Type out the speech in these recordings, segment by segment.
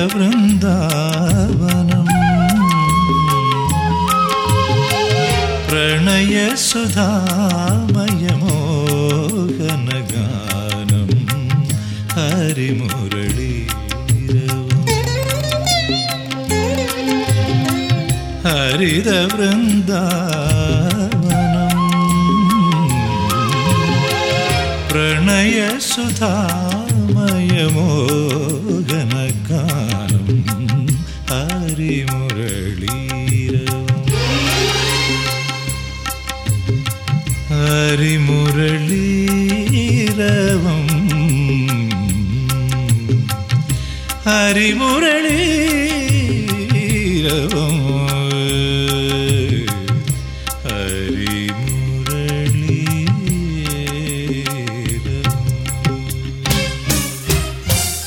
ഹരിതവൃന്ദാവനം പ്രണയസുധാമയമോഹനഗാനം ഹരിമുരളീരവം ഹരിതവൃന്ദാവനം പ്രണയസുധാമയമോഹനഗാനം ഹരിമുരളീരവം ഹരിമുരളീരവം ഹരിമുരളീരവം ഹരിമുരളീരവം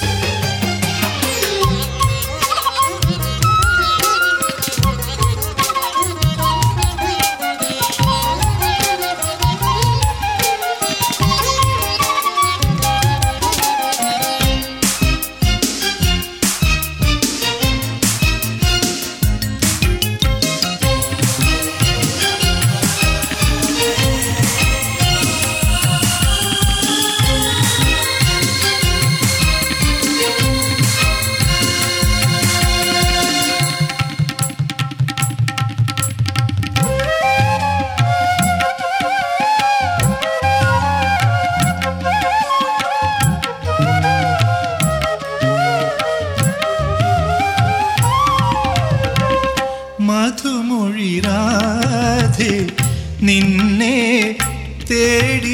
മധുമൊഴിരാധെ നിന്നെ തേടി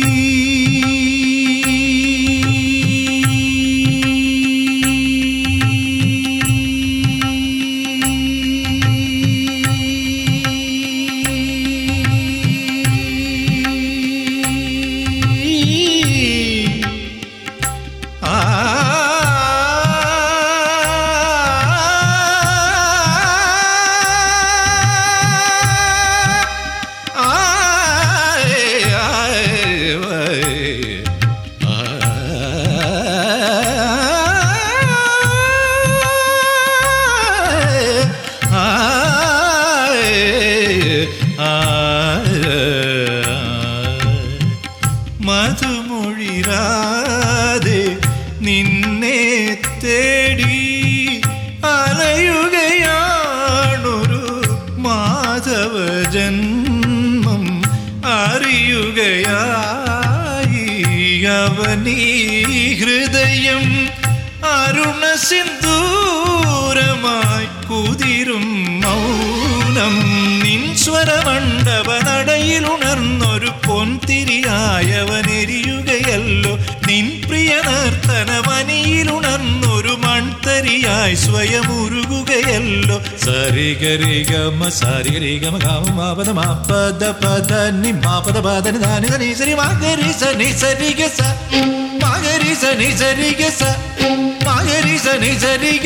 മധുമൊഴിരാതെ നിന്നെ തേടി അലയുകയാണൊരു മാധവ ജന്മം അറിയുകയായി അവനീ ഹൃദയം അരുണ സിന്ദൂരമായി കുതിരും മൗനം നിൻ സ്വരമണ്ഡപ നടയിലുണർന്നൊരു പൊൻതിരിയായവനെരിയുകയല്ലോ നിൻ പ്രിയ നർത്തനമനിയിലുണർന്നൊരു മൺതരിയായി സ്വയം ഉരുകുകയല്ലോ സരിഗരിഗമ സരിഗരിഗമ ഗമ മാപദ മാപദ പദ നി മാപദ പദ നി ധാനി ധനി സരി മാഗരി സനി സരിഗ സ മാഗരി സനി സരിഗ സ മാഗരി സനി സരിഗ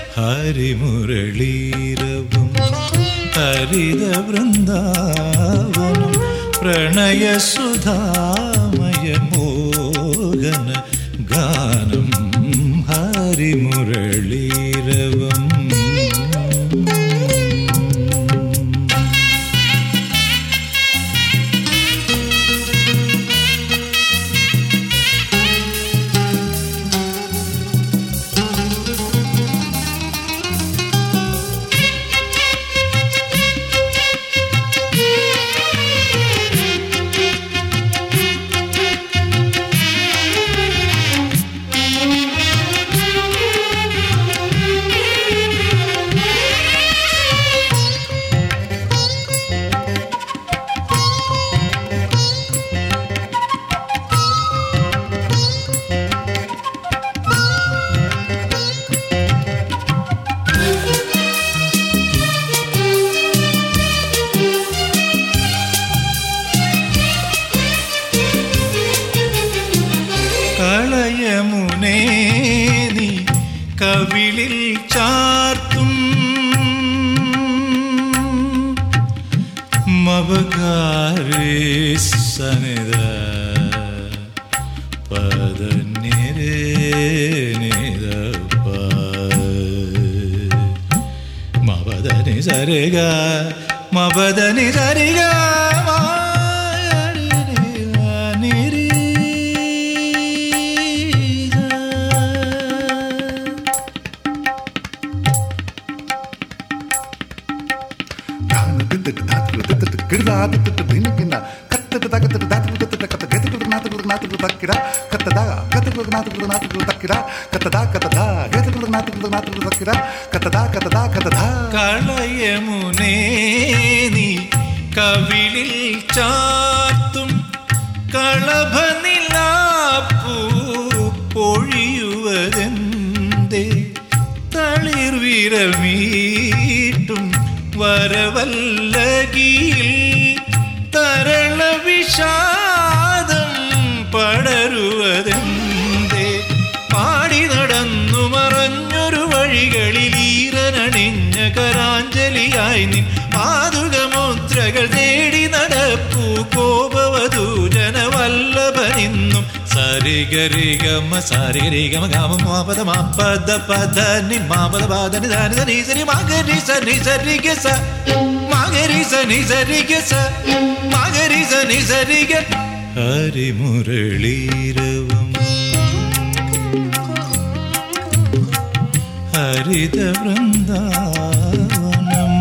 ഹരിമുരളീരവും ഹരിത വൃന്ദാവനം പ്രണയസുധാമയ മോഹന ഗാനം ഹരിമുരളീരവം കളയമുനേ നീ കവിളിൽ ചാർത്തും മവകാരേ സനിത പദനിരേ നിര സരിഗ മപദനി സരിഗ കളയമുനേ നീ കവിളിൽ ചാത്തും കളഭനിലാപ്പൂ പൊഴിയുവതെന്തേ തളിർവിരൽ മീട്ടും വരവല്ലകിയിൽ തരള വിഷാദം പടരുവതെന്തേ പാടി നടന്നു മറഞ്ഞൊരു വഴികളിൽ ഈറനണിഞ്ഞ കരാഞ്ജലിയായി നിൻ മാതുകമുദ്രകൾ തേടി നടപ്പൂ കോപവധൂജന വല്ലഭനിന്നും സരിഗരിഗമ സരിഗരിഗമ ഗമ മാപദ മാപദ പദ നി മാപദ പദ നി ധനി ധനി സരി മകരി സനി സരി ഗ സ മകരി സനി സരി ഗ സ മകരി സനി സരി ഗ ഹരിമുരളീരവം ഹരിത വൃന്ദാവനം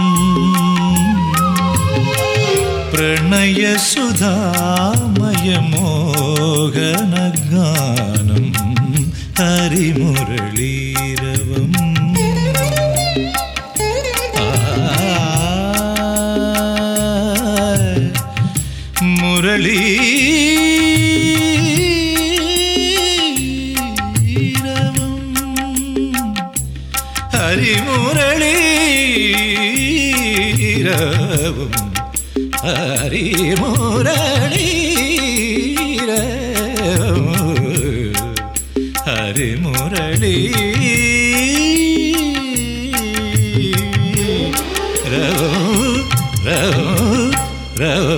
പ്രണയസുധാമയമോഹനഗാനം ഹരിമുരളീരവം മുരളീ ഹരിമുരളീരവും ഹരിമുരളീരവും ഹരിമുരളീ രവ രവ രവ